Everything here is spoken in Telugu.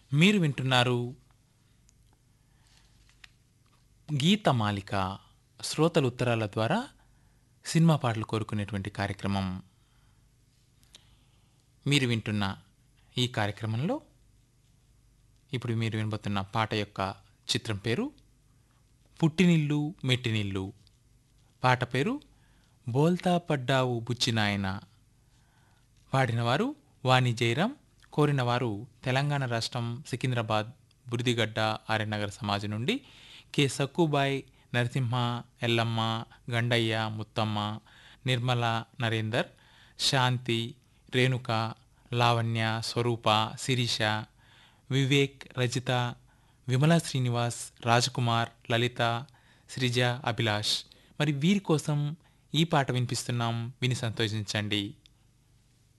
మీరు వింటున్నారు గీతమాలిక శ్రోతల ఉత్తరాల ద్వారా సినిమా పాటలు కోరుకునేటువంటి కార్యక్రమం మీరు వింటున్న ఈ కార్యక్రమంలో ఇప్పుడు మీరు వినబోతున్న పాట యొక్క చిత్రం పేరు పుట్టినిల్లు మెట్టినిల్లు పాట పేరు బోల్తా పడ్డావు బుచ్చినాయన పాడినవారు వాణి జయరాం కోరినవారు తెలంగాణ రాష్ట్రం సికింద్రాబాద్ బురిదిగడ్డ ఆర్యనగర్ సమాజం నుండి కె సక్కుబాయ్ నరసింహ ఎల్లమ్మ గండయ్య ముత్తమ్మ నిర్మల నరేందర్ శాంతి రేణుక లావణ్య స్వరూప శిరీష వివేక్ రజిత విమలా శ్రీనివాస్ రాజకుమార్ లలిత శ్రీజ అభిలాష్ మరి వీరి కోసం ఈ పాట వినిపిస్తున్నాం విని సంతోషించండి